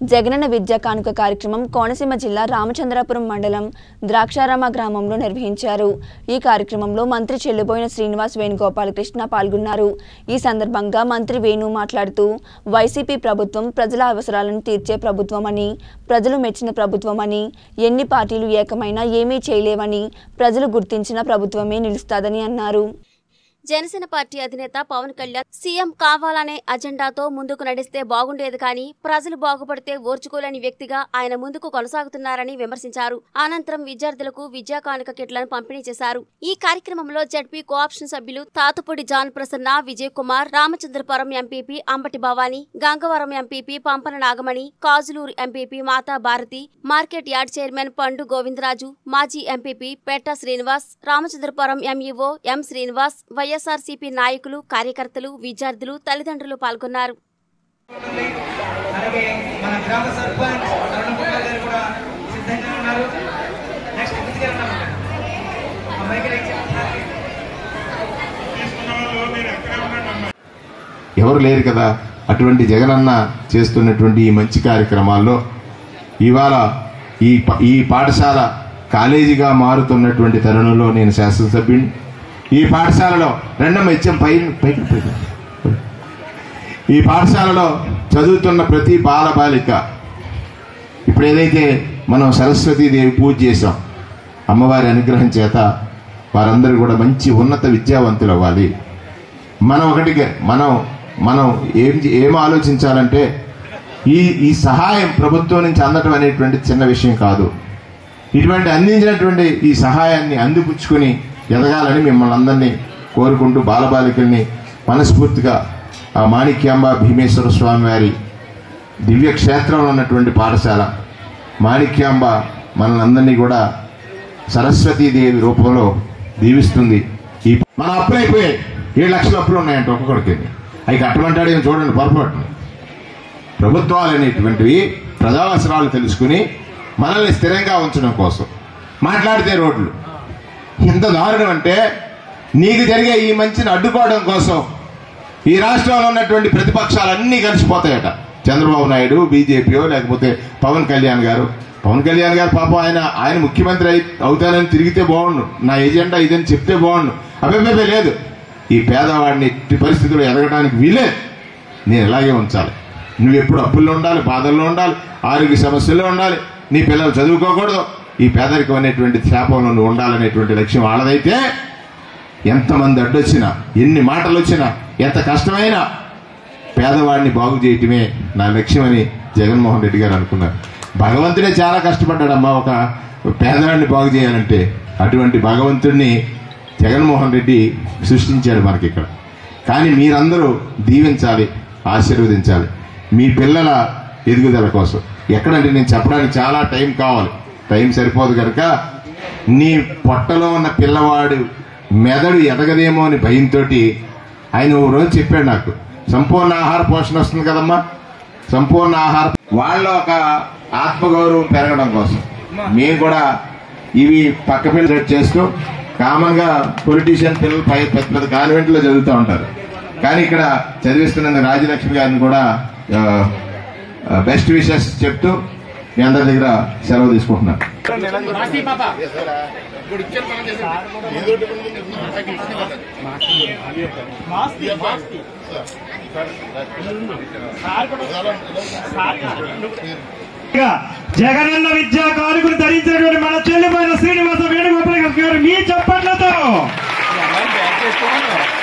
జగనన్న విద్యా కానుక కార్యక్రమం కోనసీమ జిల్లా రామచంద్రాపురం మండలం ద్రాక్షారామ గ్రామంలో నిర్వహించారు ఈ కార్యక్రమంలో మంత్రి చెల్లుబోయిన శ్రీనివాస్ వేణుగోపాలకృష్ణ పాల్గొన్నారు ఈ సందర్భంగా మంత్రి వేణు మాట్లాడుతూ వైసీపీ ప్రభుత్వం ప్రజల అవసరాలను తీర్చే ప్రభుత్వమని ప్రజలు మెచ్చిన ప్రభుత్వమని ఎన్ని పార్టీలు ఏకమైనా ఏమీ చేయలేవని ప్రజలు గుర్తించిన ప్రభుత్వమే నిలుస్తాదని అన్నారు జనసేన పార్టీ అధినేత పవన్ కళ్యాణ్ సీఎం కావాలనే అజెండాతో ముందుకు నడిస్తే బాగుండేది కానీ ప్రజలు బాగుపడితే ఓర్చుకోలేని వ్యక్తిగా ఆయన ముందుకు కొనసాగుతున్నారని విమర్శించారు అనంతరం విద్యార్థులకు విద్యా కానుక కిట్లను పంపిణీ చేశారు ఈ కార్యక్రమంలో జడ్పీ కోఆప్షన్ సభ్యులు Tatupudi John Prasanna Vijay Kumar Ramachandrapuram MPP Ambati Bhavani Gangavaram MPP Pampana Nagamani Kajuluru MPP Mata Bharati market yard chairman Pandu Govindaraju మాజీ MPP Peta Srinivas Ramachandrapuram MEO M Srinivas YSRCP నాయకులు కార్యకర్తలు విద్యార్థులు తల్లిదండ్రులు పాల్గొన్నారు అలాగే మన గ్రామ సర్పంచ్ అరుణకుమార్ గారు కూడా సిద్ధంగా ఉన్నారు నెక్స్ట్ తీసుకెళ్తాం అమ్మాయికి ఎవరు లేరు కదా అటువంటి జగనన్న చేస్తున్నటువంటి ఈ మంచి కార్యక్రమాల్లో ఇవాళ ఈ ప- ఈ పాఠశాల కాలేజీగా మారుతున్నటువంటి తరుణంలో నేను శాసనసభ్యుడిని ఈ పాఠశాలలో రెండమ్మ ఇచ్చాం పై పైకి పైకి. ఈ పాఠశాలలో చదువుతున్న ప్రతి బాల బాలిక ఇప్పుడు ఏదైతే మనం సరస్వతీదేవి పూజ చేసాం అమ్మవారి అనుగ్రహం చేత వారందరూ కూడా మంచి ఉన్నత విద్యావంతులు అవ్వాలి మనం ఒకటిగా మనం మనం ఏం ఏం ఆలోచించాలంటే ఈ ఈ సహాయం ప్రభుత్వం నుంచి అందటం అనేటువంటి చిన్న విషయం కాదు ఇటువంటి అందించినటువంటి ఈ సహాయాన్ని అందిపుచ్చుకొని ఎదగాలని మిమ్మల్ని అందరినీ కోరుకుంటూ బాలబాలికల్ని మనస్ఫూర్తిగా ఆ మాణిక్యాంబ భీమేశ్వర స్వామి వారి దివ్య క్షేత్రంలో ఉన్నటువంటి పాఠశాల మాణిక్యాంబ మనల్ని అందరినీ కూడా సరస్వతీదేవి రూపంలో దీవిస్తుంది ఈ మన అప్పులు అయిపోయాయి ఏడు లక్షల అప్పులు ఉన్నాయంట ఒక్కొక్కడికి అవి కట్టమంటాడు ఏమో చూడండి పొరపాటు ప్రభుత్వాలు అనేటువంటివి ప్రజావసరాలు తెలుసుకుని మనల్ని స్థిరంగా ఉంచడం కోసం మాట్లాడితే రోడ్లు ఎంత దారుణం అంటే నీకు జరిగే ఈ మంచిని అడ్డుకోవడం కోసం ఈ రాష్ట్రంలో ఉన్నటువంటి ప్రతిపక్షాలన్నీ కలిసిపోతాయట చంద్రబాబు నాయుడు బీజేపీయో లేకపోతే పవన్ కళ్యాణ్ గారు పవన్ కళ్యాణ్ గారు పాపం ఆయన ఆయన ముఖ్యమంత్రి అయి అవుతానని తిరిగితే బాగుండు నా ఎజెండా ఇదని చెప్తే బాగుండు అభిప్రాయం లేదు ఈ పేదవాడిని ఎట్టి పరిస్థితుల్లో ఎదగడానికి వీలేదు నేను ఇలాగే ఉంచాలి నువ్వు ఎప్పుడు అప్పుల్లో ఉండాలి బాధల్లో ఉండాలి ఆరోగ్య సమస్యల్లో ఉండాలి నీ పిల్లలు చదువుకోకూడదు ఈ పేదరికం అనేటువంటి శాపంలో నువ్వు ఉండాలనేటువంటి లక్ష్యం వాళ్ళదైతే ఎంతమంది అడ్డొచ్చినా ఎన్ని మాటలు వచ్చినా ఎంత కష్టమైనా పేదవాడిని బాగు చేయటమే నా లక్ష్యమని జగన్మోహన్ రెడ్డి గారు అనుకున్నారు భగవంతుడే చాలా కష్టపడ్డాడమ్మా ఒక పేదవాడిని బాగు చేయాలంటే అటువంటి భగవంతుడిని జగన్మోహన్ రెడ్డి సృష్టించాడు మనకి ఇక్కడ కానీ మీరందరూ దీవించాలి ఆశీర్వదించాలి మీ పిల్లల ఎదుగుదల కోసం ఎక్కడంటే నేను చెప్పడానికి చాలా టైం కావాలి టైం సరిపోదు కనుక నీ పొట్టలో ఉన్న పిల్లవాడు మెదడు ఎదగదేమో అని భయంతో ఆయన ఓ రోజు చెప్పాడు నాకు సంపూర్ణ ఆహార పోషణ వస్తుంది కదమ్మా సంపూర్ణ ఆహార వాళ్ళ ఒక ఆత్మగౌరవం పెరగడం కోసం మేము కూడా ఇవి పక్క పిల్లలు చేస్తూ కామన్ గా పొలిటీషియన్ పిల్లలు పై పెద్ద పెద్ద కాన్వెంట్ లో చదువుతూ ఉంటారు కానీ ఇక్కడ చదివిస్తున్న రాజలక్ష్మి గారిని కూడా బెస్ట్ విషెస్ చెప్తూ మీ అందరి దగ్గర సెలవు తీసుకుంటున్నాను జగనన్న విద్యా కానుకలు ధరించినటువంటి మన చెల్లిపోయిన శ్రీనివాస వేణుగోపాల గారు మీ చప్పట్లతో